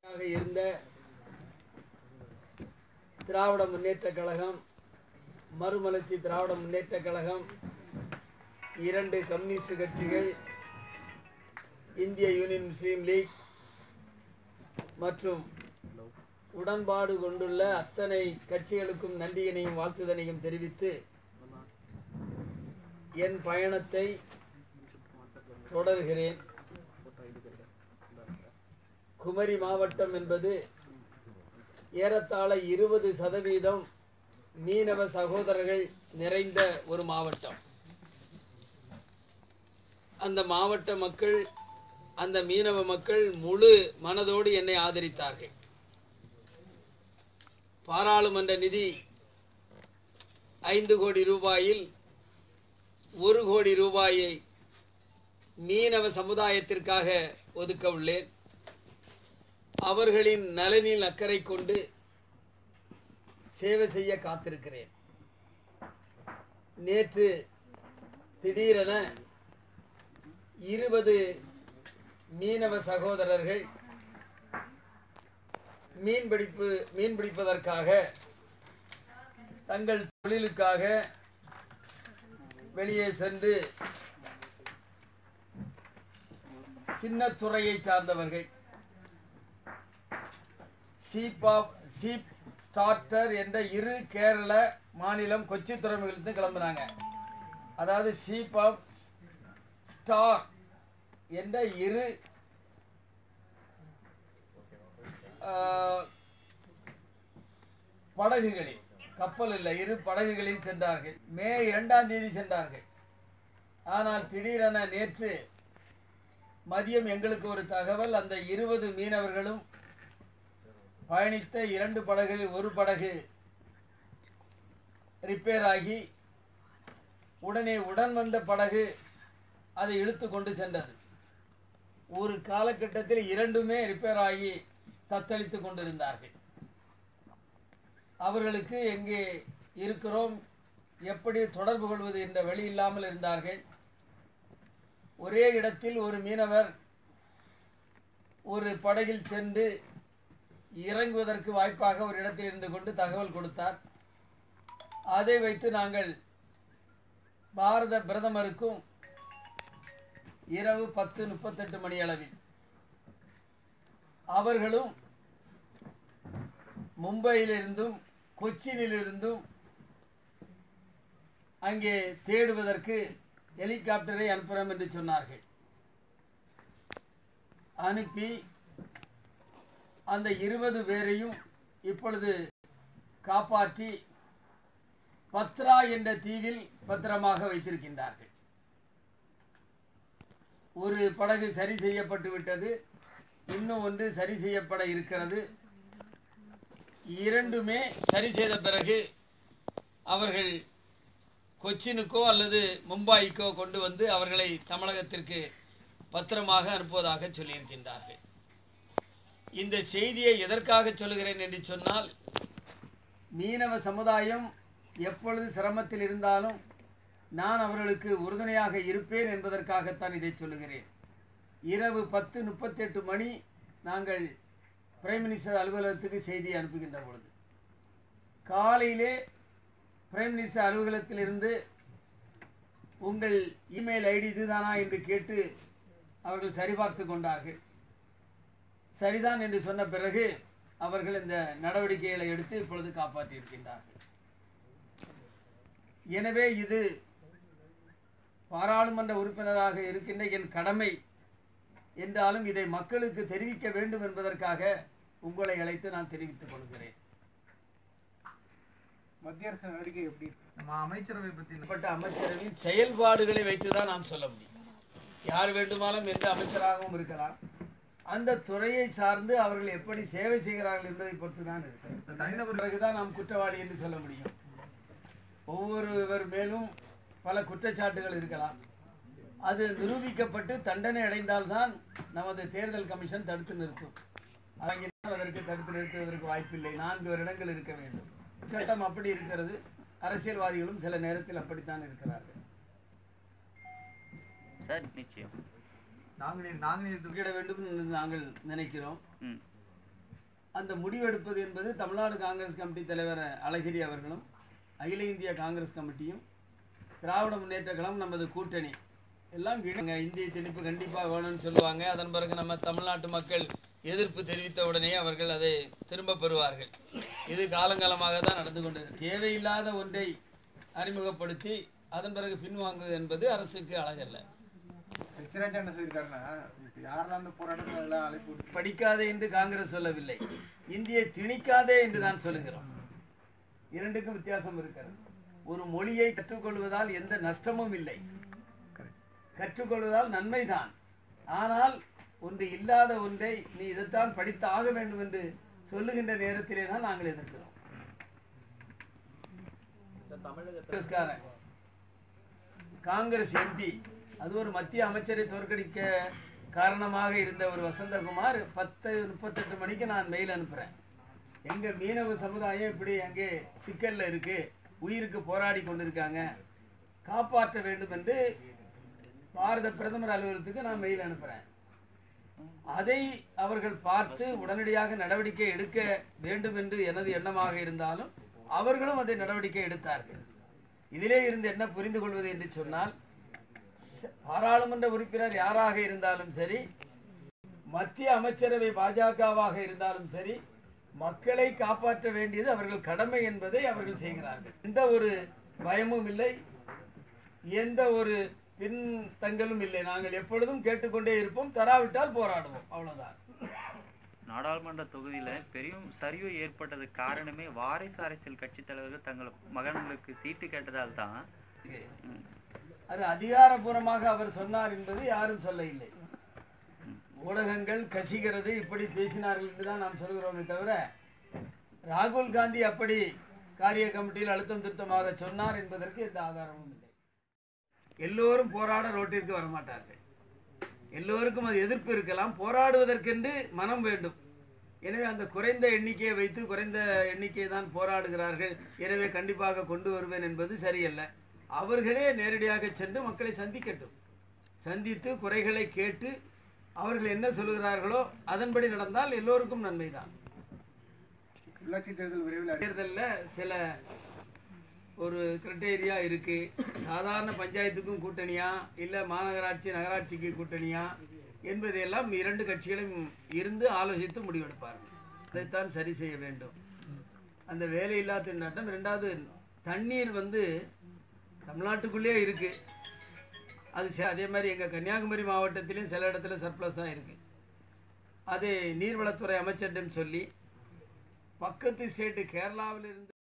ஆக இருந்த திராவிட முன்னேற்ற கழகம் மறுமலர்ச்சி திராவிட முன்னேற்ற கழகம் இரண்டு கம்யூனிஸ்ட் கட்சிகள் இந்திய யூனியன் முஸ்லீம் லீக் மற்றும் உடன்பாடு கொண்டுள்ள அத்தனை கட்சிகளுக்கும் நன்றியினையும் வாழ்த்துதனையும் தெரிவித்து என் பயணத்தை தொடர்கிறேன் குமரி மாவட்டம் என்பது ஏறத்தாழ இருபது சதவீதம் மீனவ சகோதரர்கள் நிறைந்த ஒரு மாவட்டம் அந்த மாவட்ட மக்கள் அந்த மீனவ மக்கள் முழு மனதோடு என்னை ஆதரித்தார்கள் பாராளுமன்ற நிதி ஐந்து கோடி ரூபாயில் ஒரு கோடி ரூபாயை மீனவ சமுதாயத்திற்காக ஒதுக்க உள்ளேன் அவர்களின் நலனில் அக்கறை கொண்டு சேவை செய்ய காத்திருக்கிறேன் நேற்று திடீரென இருபது மீனவ சகோதரர்கள் மீன்பிடிப்பு மீன் பிடிப்பதற்காக தங்கள் தொழிலுக்காக வெளியே சென்று சின்னத்துறையை சார்ந்தவர்கள் சீப் ஆஃப் சீப் ஸ்டார்டர் என்ற இரு கேரள மாநிலம் கொச்சி துறைமுகத்திலிருந்து கிளம்புனாங்க அதாவது சீப் ஆஃப் ஸ்டார் என்ற இரு ஆஹ், படகுகளில் கப்பல் இல்லை இரு படகுகளில் சென்றார்கள் மே இரண்டாம் தேதி சென்றார்கள் ஆனால் திடீரென நேற்று மதியம் எங்களுக்கு ஒரு தகவல் அந்த இருபது மீனவர்களும் பயணித்த இரண்டு படகுகளில் ஒரு படகு ரிப்பேர் ஆகி உடனே உடன் வந்த படகு அதை இழுத்து கொண்டு சென்றது ஒரு காலகட்டத்தில் இரண்டுமே ரிப்பேர் ஆகி தத்தளித்து கொண்டிருந்தார்கள் அவர்களுக்கு எங்கே இருக்கிறோம் எப்படி தொடர்பு கொள்வது என்ற வழி இல்லாமல் இருந்தார்கள் ஒரே இடத்தில் ஒரு மீனவர் ஒரு படகில் சென்று இறங்குவதற்கு வாய்ப்பாக ஒரு இடத்தில் இருந்து கொண்டு தகவல் கொடுத்தார் அதை வைத்து நாங்கள் பாரத பிரதமருக்கும் இரவு பத்து முப்பத்தெட்டு மணி அளவில் அவர்களும் மும்பையிலிருந்தும் கொச்சினிலிருந்தும் அங்கே தேடுவதற்கு ஹெலிகாப்டரை அனுப்புகிறோம் என்று சொன்னார்கள் அனுப்பி அந்த இருபது பேரையும் இப்பொழுது காப்பாற்றி பத்ரா என்ற தீவில் பத்திரமாக வைத்திருக்கின்றார்கள் ஒரு படகு சரி செய்யப்பட்டு விட்டது இன்னும் ஒன்று சரி செய்யப்பட இருக்கிறது இரண்டுமே சரி செய்த பிறகு அவர்கள் கொச்சினுக்கோ அல்லது மும்பாய்க்கோ கொண்டு வந்து அவர்களை தமிழகத்திற்கு பத்திரமாக அனுப்புவதாக சொல்லியிருக்கின்றார்கள் இந்த செய்தியை எதற்காக சொல்லுகிறேன் என்று சொன்னால் மீனவ சமுதாயம் எப்பொழுது சிரமத்தில் இருந்தாலும் நான் அவர்களுக்கு உறுதுணையாக இருப்பேன் என்பதற்காகத்தான் இதை சொல்லுகிறேன் இரவு பத்து முப்பத்தெட்டு மணி நாங்கள் பிரைம் மினிஸ்டர் அலுவலகத்துக்கு செய்தி அனுப்புகின்ற பொழுது காலையிலே பிரைம் மினிஸ்டர் அலுவலகத்திலிருந்து உங்கள் இமெயில் ஐடி இதுதானா என்று கேட்டு அவர்கள் சரிபார்த்து கொண்டார்கள் சரிதான் என்று சொன்ன பிறகு அவர்கள் இந்த நடவடிக்கைகளை எடுத்து இப்பொழுது காப்பாற்றியிருக்கின்றார்கள் எனவே இது பாராளுமன்ற உறுப்பினராக இருக்கின்ற என் கடமை என்றாலும் இதை மக்களுக்கு தெரிவிக்க வேண்டும் என்பதற்காக உங்களை அழைத்து நான் தெரிவித்துக் கொள்கிறேன் மத்திய அரசு நடவடிக்கை எப்படி நம்ம அமைச்சரவை பத்தி பட்ட அமைச்சரவையின் செயல்பாடுகளை வைத்துதான் நாம் சொல்ல முடியும் யார் வேண்டுமானாலும் எந்த அமைச்சராகவும் இருக்கலாம் அந்த துறையை சார்ந்து அவர்கள் எப்படி சேவை செய்கிறார்கள் என்பதை பொறுத்து தான் இருக்கிறது தனிநபர் பிறகுதான் நாம் குற்றவாளி என்று சொல்ல முடியும் ஒவ்வொருவர் மேலும் பல குற்றச்சாட்டுகள் இருக்கலாம் அது நிரூபிக்கப்பட்டு தண்டனை அடைந்தால்தான் நமது தேர்தல் கமிஷன் தடுத்து நிறுத்தும் அதனால் அதற்கு தடுத்து நிறுத்துவதற்கு வாய்ப்பில்லை நான்கு வருடங்கள் இருக்க வேண்டும் சட்டம் அப்படி இருக்கிறது அரசியல்வாதிகளும் சில நேரத்தில் அப்படித்தான் இருக்கிறார்கள் சார் நிச்சயம் நாங்குநேர் நாங்குநேர் துக்கிட வேண்டும் என்று நாங்கள் நினைக்கிறோம் ம் அந்த முடிவெடுப்பது என்பது தமிழ்நாடு காங்கிரஸ் கமிட்டி தலைவர் அழகிரி அவர்களும் அகில இந்திய காங்கிரஸ் கமிட்டியும் திராவிட முன்னேற்ற கழகம் நமது கூட்டணி எல்லாம் இணங்க இந்திய திணிப்பு கண்டிப்பாக வேணும்னு சொல்லுவாங்க அதன் பிறகு நம்ம தமிழ்நாட்டு மக்கள் எதிர்ப்பு தெரிவித்த உடனே அவர்கள் அதை திரும்ப பெறுவார்கள் இது காலங்காலமாக தான் நடந்து கொண்டது தேவையில்லாத ஒன்றை அறிமுகப்படுத்தி அதன் பிறகு பின்வாங்குவது என்பது அரசுக்கு அழகல்ல எச்ராஜா என்ன சொல்லியிருக்காருன்னா இப்ப யாரெல்லாம் அந்த போராட்டத்தில் அதெல்லாம் அழைப்பு விட்டு படிக்காதே என்று காங்கிரஸ் சொல்லவில்லை இந்தியை திணிக்காதே என்று தான் சொல்லுகிறோம் இரண்டுக்கும் வித்தியாசம் இருக்கிறது ஒரு மொழியை கற்றுக்கொள்வதால் எந்த நஷ்டமும் இல்லை கற்றுக்கொள்வதால் நன்மைதான் ஆனால் ஒன்று இல்லாத ஒன்றை நீ இதைத்தான் படித்து ஆக வேண்டும் என்று சொல்லுகின்ற நேரத்திலே தான் நாங்கள் எதிர்க்கிறோம் காங்கிரஸ்காரன் காங்கிரஸ் எம்பி அது ஒரு மத்திய அமைச்சரை தோற்கடிக்க காரணமாக இருந்த ஒரு வசந்தகுமார் பத்து முப்பத்தெட்டு மணிக்கு நான் மெயில் அனுப்புகிறேன் எங்கள் மீனவ சமுதாயம் இப்படி அங்கே சிக்கலில் இருக்கு உயிருக்கு போராடி கொண்டிருக்காங்க காப்பாற்ற வேண்டும் என்று பாரத பிரதமர் அலுவலகத்துக்கு நான் மெயில் அனுப்புகிறேன் அதை அவர்கள் பார்த்து உடனடியாக நடவடிக்கை எடுக்க வேண்டும் என்று எனது எண்ணமாக இருந்தாலும் அவர்களும் அதை நடவடிக்கை எடுத்தார்கள் இதிலே இருந்து என்ன புரிந்து கொள்வது என்று சொன்னால் ச- பாராளுமன்ற உறுப்பினர் யாராக இருந்தாலும் சரி மத்திய அமைச்சரவை பாஜகவாக இருந்தாலும் சரி மக்களை காப்பாற்ற வேண்டியது அவர்கள் கடமை என்பதை அவர்கள் செய்கிறார்கள் எந்த ஒரு பயமும் இல்லை எந்த ஒரு பின்தங்கலும் இல்லை நாங்கள் எப்பொழுதும் கேட்டுக்கொண்டே இருப்போம் தராவிட்டால் போராடுவோம் அவ்வளவுதான் நாடாளுமன்ற தொகுதியில பெரும் சரிவு ஏற்பட்டது காரணமே வாரிசு அரசியல் கட்சி தலைவர்கள் தங்கள் மகன்களுக்கு சீட்டு கேட்டதால் தான் அது அதிகாரபூர்வமாக அவர் சொன்னார் என்பது யாரும் சொல்ல இல்லை ஊடகங்கள் கசிகிறது இப்படி பேசினார்கள் என்று தான் நாம் சொல்கிறோமே தவிர ராகுல் காந்தி அப்படி காரிய கமிட்டியில் அழுத்தம் திருத்தமாக சொன்னார் என்பதற்கு எந்த ஆதாரமும் இல்லை எல்லோரும் போராட ரோட்டிற்கு வரமாட்டார்கள் எல்லோருக்கும் அது எதிர்ப்பு இருக்கலாம் போராடுவதற்கென்று மனம் வேண்டும் எனவே அந்த குறைந்த எண்ணிக்கையை வைத்து குறைந்த எண்ணிக்கை தான் போராடுகிறார்கள் எனவே கண்டிப்பாக கொண்டு வருவேன் என்பது சரியல்ல அவர்களே நேரடியாக சென்று மக்களை சந்திக்கட்டும் சந்தித்து குறைகளை கேட்டு அவர்கள் என்ன சொல்கிறார்களோ அதன்படி நடந்தால் எல்லோருக்கும் நன்மைதான் உள்ளாட்சி தேர்தல் விரைவில் அறி- தேர்தலில் சில ஒரு கிரைட்டேரியா இருக்கு சாதாரண பஞ்சாயத்துக்கும் கூட்டணியா இல்லை மாநகராட்சி நகராட்சிக்கு கூட்டணியா என்பதையெல்லாம் இரண்டு கட்சிகளும் இருந்து ஆலோசித்து முடிவெடுப்பார்கள் அதைத்தான் சரி செய்ய வேண்டும் அந்த வேலையில்லா திண்டாட்டம் ரெண்டாவது தண்ணீர் வந்து தமிழ்நாட்டுக்குள்ளே இருக்கு அது ச- அதே மாதிரி எங்கள் கன்னியாகுமரி மாவட்டத்திலையும் சில இடத்துல சர்ப்ளஸாக இருக்கு அது நீர்வளத்துறை அமைச்சரிடம் சொல்லி பக்கத்து ஸ்டேட்டு கேரளாவிலிருந்து